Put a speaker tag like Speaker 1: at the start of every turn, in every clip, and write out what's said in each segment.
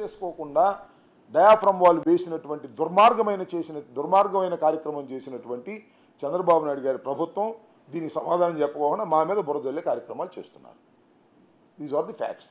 Speaker 1: చేసుకోకుండా డయాఫ్రమ్ వాళ్ళు వేసినటువంటి దుర్మార్గమైన చేసిన దుర్మార్గమైన కార్యక్రమం చేసినటువంటి చంద్రబాబు నాయుడు గారి ప్రభుత్వం దీనికి సమాధానం చెప్పకుండా మా మీద బురదల్లే కార్యక్రమాలు చేస్తున్నారు these are the facts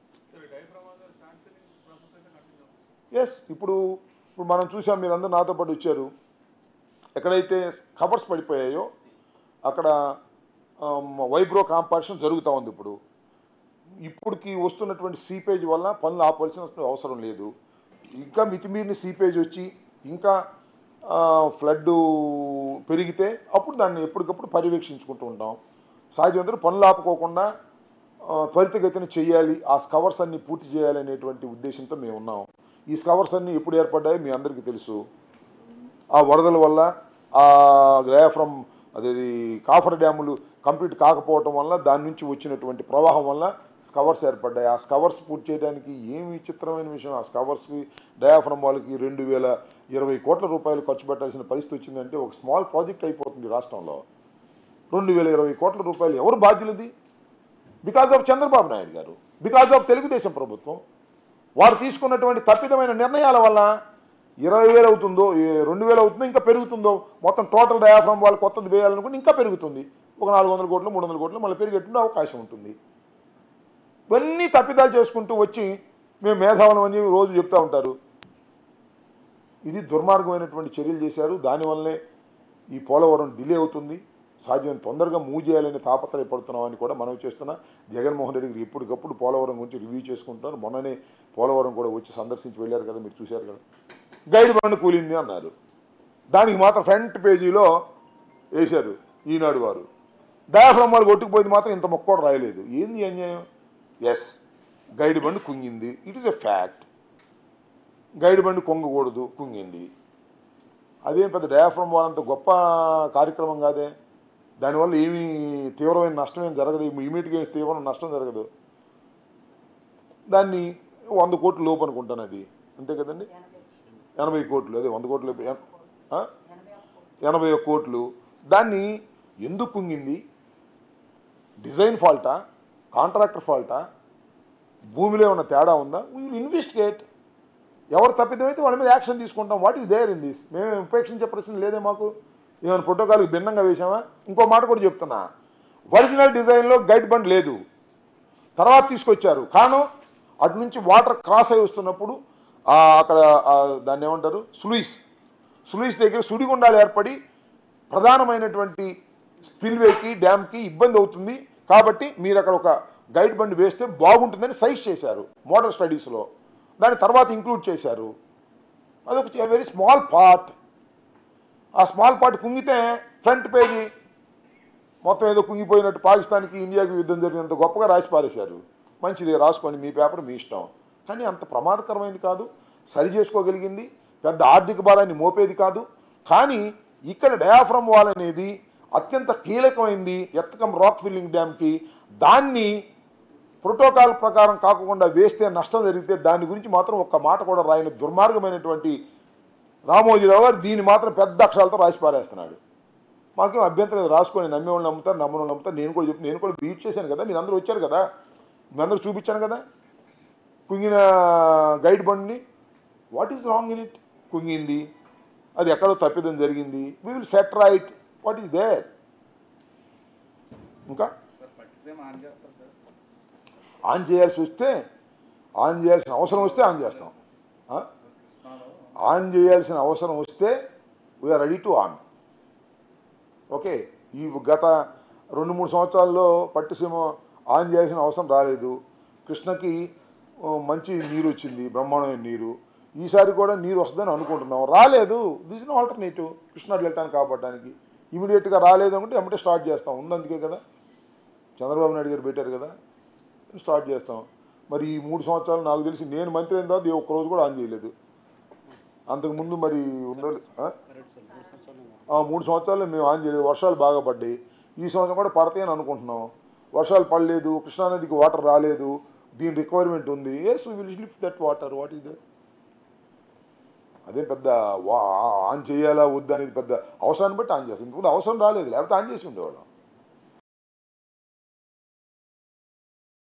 Speaker 1: yes ఇప్పుడు ఇప్పుడు మనం చూసాం మీరందరూ నాతో పాటు వచ్చారు ఎక్కడైతే కవర్స్ పడిపోయాయో అక్కడ వైబ్రో కాంపాక్షన్ జరుగుతూ ఉంది ఇప్పుడు ఇప్పటికి వస్తున్నటువంటి సీపేజ్ వల్ల పనులు ఆపాల్సిన అవసరం లేదు ఇంకా మితిమీరిన సీపేజ్ వచ్చి ఇంకా ఫ్లడ్ పెరిగితే అప్పుడు దాన్ని ఎప్పటికప్పుడు పర్యవేక్షించుకుంటూ ఉంటాం సహజంగా పనులు ఆపుకోకుండా ఆ, త్వరితగతిన చేయాలి ఆ స్కవర్స్ అన్ని పూర్తి చేయాలి అనేటువంటి ఉద్దేశంతో మేము ఉన్నాం ఈ స్కవర్స్ అన్ని ఎప్పుడు ఏర్పడ్డాయో మీ అందరికీ తెలుసు ఆ వరదల వల్ల ఆ గ్రయాఫ్రమ్ అదే కాఫర్ డ్యాములు కంప్లీట్ కాకపోవటం వల్ల దాని నుంచి వచ్చినటువంటి ప్రవాహం వల్ల స్కవర్స్ ఏర్పడ్డాయి ఆ స్కవర్స్ పూర్తి చేయడానికి ఏమి విచిత్రమైన విషయం ఆ స్కవర్స్కి డయాఫ్రమ్ వాళ్ళకి రెండు వేల ఇరవై కోట్ల రూపాయలు ఖర్చు పెట్టాల్సిన పరిస్థితి వచ్చిందంటే ఒక స్మాల్ ప్రాజెక్ట్ అయిపోతుంది రాష్ట్రంలో రెండు వేల ఇరవై కోట్ల రూపాయలు ఎవరు బాధ్యులది because of Chandrababu Naidu garu because of Telugu Desam ప్రభుత్వం వారు తీసుకున్నటువంటి తప్పిదమైన నిర్ణయాల వల్ల ఇరవై వేలు అవుతుందో ఏ- రెండు వేలు అవుతుందో ఇంకా పెరుగుతుందో మొత్తం టోటల్ డయాఫ్రమ్ వాళ్ళు కొత్తది వేయాలనుకుంటే ఇంకా పెరుగుతుంది ఒక నాలుగు వందల కోట్లు మూడు వందల కోట్లు మళ్ళీ పెరిగేటువంటి అవకాశం ఉంటుంది ఇవన్నీ తప్పిదాలు చేసుకుంటూ వచ్చి మేము మేధావులం అని చెప్పి రోజు చెప్తా ఉంటారు ఇది దుర్మార్గమైనటువంటి చర్యలు చేశారు దానివల్లనే ఈ పోలవరం డిలే అవుతుంది సాధ్యం తొందరగా మూవ్ చేయాలని తాపత్రయపడుతున్నామని కూడా మనం చేస్తున్నా జగన్మోహన్ రెడ్డి గారు ఎప్పటికప్పుడు పోలవరం గురించి రివ్యూ చేసుకుంటున్నారు మొన్ననే పోలవరం కూడా వచ్చి సందర్శించి వెళ్ళారు కదా మీరు చూశారు కదా గైడ్ బండ్ కూలింది అన్నారు దానికి మాత్రం ఫ్రంట్ పేజీలో వేశారు ఈనాడు వారు డయాఫ్రమ్ వాళ్ళు కొట్టుకుపోయింది మాత్రం ఇంత మొక్క కూడా రాయలేదు ఏంది ఈ అన్యాయం ఎస్ గైడ్ బండ్ కుంగింది it is a fact guide బండి కొంగకూడదు కుంగింది అదేం పెద్ద డయాఫ్రమ్ వాళ్ళంత గొప్ప కార్యక్రమం కాదే దానివల్ల ఏమీ తీవ్రమైన నష్టం ఏం జరగదు ఇమీడియట్గా ఏమి తీవ్రమైన నష్టం జరగదు దాన్ని వంద కోట్లు లోపు అనుకుంటాను అది అంతే కదండి ఎనభై కోట్లు అదే వంద కోట్లు ఎన్- ఆ? ఎనభై ఒక్క కోట్లు దాన్ని ఎందుకు కుంగింది డిజైన్ ఫాల్టా కాంట్రాక్టర్ ఫాల్టా భూమిలో ఏమైనా తేడా ఉందా వీ విల్ ఇన్వెస్టిగేట్ ఎవరు తప్పిదమైతే వాళ్ళ మీద యాక్షన్ తీసుకుంటాం what is there in this మేము ఉపేక్షించే ప్రశ్న లేదే మాకు ఏమైనా ప్రోటోకాల్కి భిన్నంగా వేసామా ఇంకో మాట కూడా చెప్తున్నా ఒరిజినల్ డిజైన్లో గైడ్ బండ్ లేదు తర్వాత తీసుకొచ్చారు కాను అటు నుంచి వాటర్ క్రాస్ అయి వస్తున్నప్పుడు ఆ అక్కడ ఆ దాన్ని ఏమంటారు సులుయిస్ సులుయిస్ దగ్గర సుడిగుండాలు ఏర్పడి ప్రధానమైనటువంటి స్పిల్వేకి డ్యామ్కి ఇబ్బంది అవుతుంది కాబట్టి మీరు అక్కడ ఒక గైడ్ బండ్ వేస్తే బాగుంటుందని సైజ్ చేశారు మోడల్ స్టడీస్లో దాని తర్వాత ఇంక్లూడ్ చేశారు అదొక వెరీ స్మాల్ పార్ట్ ఆ స్మాల్ పార్ట్ కుంగితే ఫ్రంట్ పేజీ మొత్తం ఏదో కుంగిపోయినట్టు పాకిస్తాన్కి ఇండియాకి యుద్ధం జరిగినంత గొప్పగా రాసి పారేశారు మంచిది రాసుకోండి మీ పేపర్ మీ ఇష్టం కానీ అంత ప్రమాదకరమైనది కాదు సరి చేసుకోగలిగింది పెద్ద ఆర్థిక భారాన్ని మోపేది కాదు కానీ ఇక్కడ డయాఫ్రమ్ వాల్ అనేది అత్యంత కీలకమైంది ఎత్తకం రాక్ ఫిల్లింగ్ డ్యామ్కి దాన్ని ప్రోటోకాల్ ప్రకారం కాకుండా వేస్తే నష్టం జరిగితే దాని గురించి మాత్రం ఒక్క మాట కూడా రాయని దుర్మార్గమైనటువంటి రామోజీరావు గారు దీన్ని మాత్రం పెద్ద అక్షరాలతో రాసి పారేస్తున్నాడు మాకేం అభ్యంతరం లేదు రాసుకొని నమ్మేవాళ్ళు నమ్ముతారు నమ్మని నమ్ముతారు నేను కూడా చెప్తాను నేను కూడా బీట్ చేశాను కదా మీరు అందరూ వచ్చారు కదా మీ అందరూ చూపించాను కదా కుంగిన గైడ్ బండ్ని what is wrong in it కుంగింది అది ఎక్కడో తప్పిదం జరిగింది we will set right what is there ఇంకా
Speaker 2: సార్ పట్టిసేం ఆన్ చేస్తారు సార్
Speaker 1: ఆన్ చేయాల్సి వస్తే ఆన్ చేయాల్సిన అవసరం వస్తే ఆన్ చేస్తాం ఆ?
Speaker 2: కృష్ణాలో
Speaker 1: ఆన్ చేయాల్సిన అవసరం వస్తే we are ready to on okay ఈ గత రెండు మూడు సంవత్సరాల్లో పట్టిసీమ ఆన్ చేయాల్సిన అవసరం రాలేదు కృష్ణకి ఆ, మంచి నీరు వచ్చింది బ్రహ్మాండమైన నీరు ఈసారి కూడా నీరు వస్తుందని అనుకుంటున్నాం రాలేదు దిస్ ఇస్ ఆల్టర్నేటివ్ కృష్ణ వెళ్ళటానికి కాపాడడానికి ఇమీడియట్గా రాలేదు అనుకుంటే ఎమ్మటే స్టార్ట్ చేస్తాం ఉన్నందుకే కదా చంద్రబాబు నాయుడు గారు పెట్టారు కదా స్టార్ట్ చేస్తాం మరి ఈ మూడు సంవత్సరాలు నాకు తెలిసి నేను మంత్రి అయిన తర్వాత ఏ ఒక్కరోజు కూడా ఆన్ చేయలేదు అంతకుముందు మరి ఉండాలి ఆ? ఆ, మూడు సంవత్సరాలు మేము ఆన్ చేయలేదు వర్షాలు బాగా పడ్డాయి ఈ సంవత్సరం కూడా పడతాయని అనుకుంటున్నాం వర్షాలు పడలేదు కృష్ణానదికి వాటర్ రాలేదు దీని రిక్వైర్మెంట్ ఉంది yes will lift that water what is that అదే పెద్ద వా- ఆన్ చేయాలా వద్దు అనేది పెద్ద అవసరాన్ని బట్టి ఆన్ చేస్తాం ఇంకొకటి అవసరం రాలేదు లేకపోతే ఆన్ చేసి ఉండేవాళ్ళం